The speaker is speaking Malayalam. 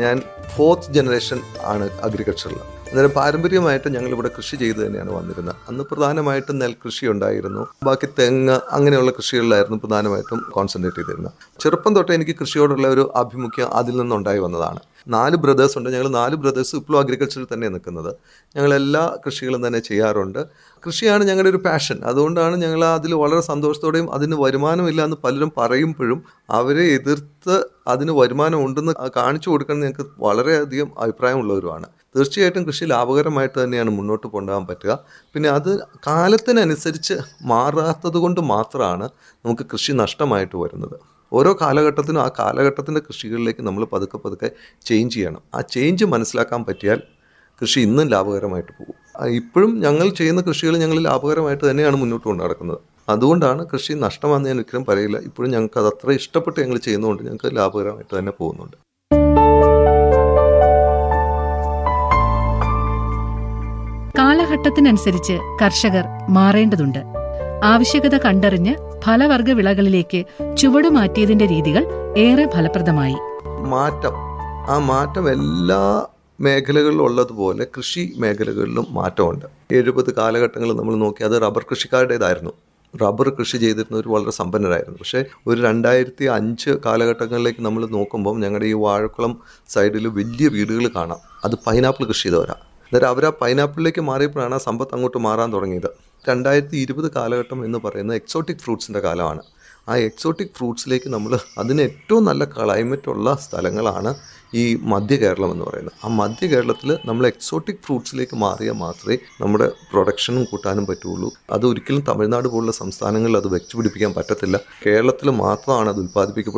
ഞാൻ ഫോർത്ത് ജനറേഷൻ ആണ് അഗ്രികൾച്ചറിൽ അന്നേരം പാരമ്പര്യമായിട്ട് ഞങ്ങൾ ഇവിടെ കൃഷി ചെയ്ത് തന്നെയാണ് വന്നിരുന്നത് അന്ന് പ്രധാനമായിട്ടും നെൽകൃഷി ഉണ്ടായിരുന്നു ബാക്കി തെങ്ങ് അങ്ങനെയുള്ള കൃഷികളിലായിരുന്നു പ്രധാനമായിട്ടും കോൺസെൻട്രേറ്റ് ചെയ്തിരുന്നത് ചെറുപ്പം തൊട്ടേ എനിക്ക് കൃഷിയോടുള്ള ഒരു ആഭിമുഖ്യം അതിൽ നിന്നുണ്ടായി വന്നതാണ് നാല് ബ്രദേഴ്സ് ഉണ്ട് ഞങ്ങൾ നാല് ബ്രദേഴ്സ് ഇപ്പോഴും അഗ്രികൾച്ചറിൽ തന്നെ നിൽക്കുന്നത് ഞങ്ങൾ എല്ലാ കൃഷികളും തന്നെ ചെയ്യാറുണ്ട് കൃഷിയാണ് ഞങ്ങളുടെ ഒരു പാഷൻ അതുകൊണ്ടാണ് ഞങ്ങൾ അതിൽ വളരെ സന്തോഷത്തോടെയും അതിന് വരുമാനമില്ല എന്ന് പലരും പറയുമ്പോഴും അവരെ എതിർത്ത് അതിന് വരുമാനം ഉണ്ടെന്ന് കാണിച്ചു കൊടുക്കണം ഞങ്ങൾക്ക് വളരെയധികം അഭിപ്രായമുള്ളവരുമാണ് തീർച്ചയായിട്ടും കൃഷി ലാഭകരമായിട്ട് തന്നെയാണ് മുന്നോട്ട് കൊണ്ടുപോകാൻ പറ്റുക പിന്നെ അത് കാലത്തിനനുസരിച്ച് മാറാത്തത് കൊണ്ട് മാത്രമാണ് നമുക്ക് കൃഷി നഷ്ടമായിട്ട് വരുന്നത് ഓരോ കാലഘട്ടത്തിനും ആ കാലഘട്ടത്തിൻ്റെ കൃഷികളിലേക്ക് നമ്മൾ പതുക്കെ പതുക്കെ ചേഞ്ച് ചെയ്യണം ആ ചേഞ്ച് മനസ്സിലാക്കാൻ പറ്റിയാൽ കൃഷി ഇന്നും ലാഭകരമായിട്ട് പോകും ആ ഇപ്പോഴും ഞങ്ങൾ ചെയ്യുന്ന കൃഷികൾ ഞങ്ങൾ ലാഭകരമായിട്ട് തന്നെയാണ് മുന്നോട്ട് കൊണ്ട് നടക്കുന്നത് അതുകൊണ്ടാണ് കൃഷി നഷ്ടമാണെന്ന് ഞാൻ ഒരിക്കലും പറയില്ല ഇപ്പോഴും ഞങ്ങൾക്ക് അത് അത്ര ഇഷ്ടപ്പെട്ട് ഞങ്ങൾ ചെയ്യുന്നതുകൊണ്ട് ഞങ്ങൾക്ക് ലാഭകരമായിട്ട് തന്നെ പോകുന്നുണ്ട് കാലഘട്ടത്തിനനുസരിച്ച് കർഷകർ മാറേണ്ടതുണ്ട് ആവശ്യകത കണ്ടറിഞ്ഞ് ഫലവർഗ വിളകളിലേക്ക് ചുവടുമാറ്റിയതിന്റെ രീതികൾ ഏറെ ഫലപ്രദമായി മാറ്റം ആ മാറ്റം എല്ലാ മേഖലകളിലും ഉള്ളതുപോലെ കൃഷി മേഖലകളിലും മാറ്റമുണ്ട് എഴുപത് കാലഘട്ടങ്ങളിൽ നമ്മൾ നോക്കി അത് റബ്ബർ കൃഷിക്കാരുടേതായിരുന്നു റബ്ബർ കൃഷി ചെയ്തിരുന്നവർ വളരെ സമ്പന്നരായിരുന്നു പക്ഷേ ഒരു രണ്ടായിരത്തി അഞ്ച് കാലഘട്ടങ്ങളിലേക്ക് നമ്മൾ നോക്കുമ്പോൾ ഞങ്ങളുടെ ഈ വാഴക്കുളം സൈഡിൽ വലിയ വീടുകൾ കാണാം അത് പൈനാപ്പിൾ കൃഷി ചെയ്തവരാണ് അന്നേരം അവർ ആ പൈനാപ്പിളിലേക്ക് മാറിയപ്പോഴാണ് ആ സമ്പത്ത് അങ്ങോട്ട് മാറാൻ തുടങ്ങിയത് രണ്ടായിരത്തി ഇരുപത് കാലഘട്ടം എന്ന് പറയുന്നത് എക്സോട്ടിക് ഫ്രൂട്ട്സിൻ്റെ കാലമാണ് ആ എക്സോട്ടിക് ഫ്രൂട്ട്സിലേക്ക് നമ്മൾ അതിന് ഏറ്റവും നല്ല ക്ലൈമറ്റ് ഉള്ള സ്ഥലങ്ങളാണ് ഈ മധ്യ കേരളം എന്ന് പറയുന്നത് ആ മധ്യ കേരളത്തിൽ നമ്മൾ എക്സോട്ടിക് ഫ്രൂട്ട്സിലേക്ക് മാറിയാൽ മാത്രമേ നമ്മുടെ പ്രൊഡക്ഷനും കൂട്ടാനും പറ്റുള്ളൂ അത് ഒരിക്കലും തമിഴ്നാട് പോലുള്ള സംസ്ഥാനങ്ങളിൽ അത് വെച്ച് പിടിപ്പിക്കാൻ പറ്റത്തില്ല കേരളത്തിൽ മാത്രമാണ് അത് ഉൽപ്പാദിപ്പിക്കപ്പെടുന്നത്